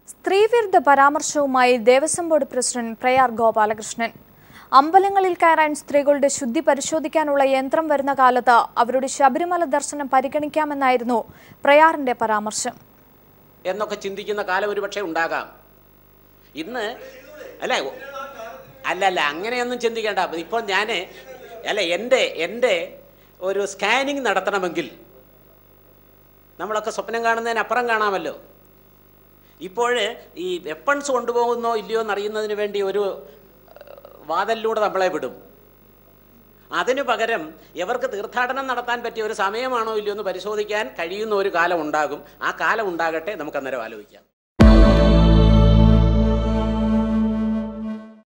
സ്ത്രീവിരുദ്ധ പരാമർശവുമായി Devaswom board president Prayar Gopalakrishnan അമ്പലങ്ങളിൽ കയറാൻ സ്ത്രീകളുടെ ശുദ്ധി പരിശോധിക്കാനുള്ള യന്ത്രം വരുന്ന കാലത്ത് അവരുടെ ശബരിമല ദർശനം പരിഗണിക്കാമെന്നായിരുന്നു പ്രയാറിന്റെ പരാമർശം എന്നൊക്കെ ചിന്തിക്കുന്ന കാലം ഒരു പക്ഷേ ഉണ്ടാകാം ഇന്ന് അല്ല അല്ല അല്ല അങ്ങനെയൊന്നും ചിന്തിക്കേണ്ട ഇപ്പോൾ ഞാൻ അല്ല എൻ്റെ എൻ്റെ ഒരു സ്കാനിങ് നടത്തണമെങ്കിൽ നമ്മളൊക്കെ സ്വപ്നം കാണുന്നതിനപ്പുറം കാണാമല്ലോ ഇപ്പോൾ ഈ വെപ്പൺസ് കൊണ്ടുപോകുന്നോ ഇല്ലയോ എന്നറിയുന്നതിന് വേണ്ടി ഒരു ഏഹ്, വാതിലിലൂടെ നമ്മളെ വിടും അതിനു പകരം ഇവർക്ക് തീർത്ഥാടനം നടത്താൻ പറ്റിയ ഒരു സമയമാണോ ഇല്ലയോ എന്ന് പരിശോധിക്കാൻ കഴിയുന്ന ഒരു കാലം ഉണ്ടാകും ആ കാലം ഉണ്ടാകട്ടെ നമുക്ക് അന്നേരം ആലോചിക്കാം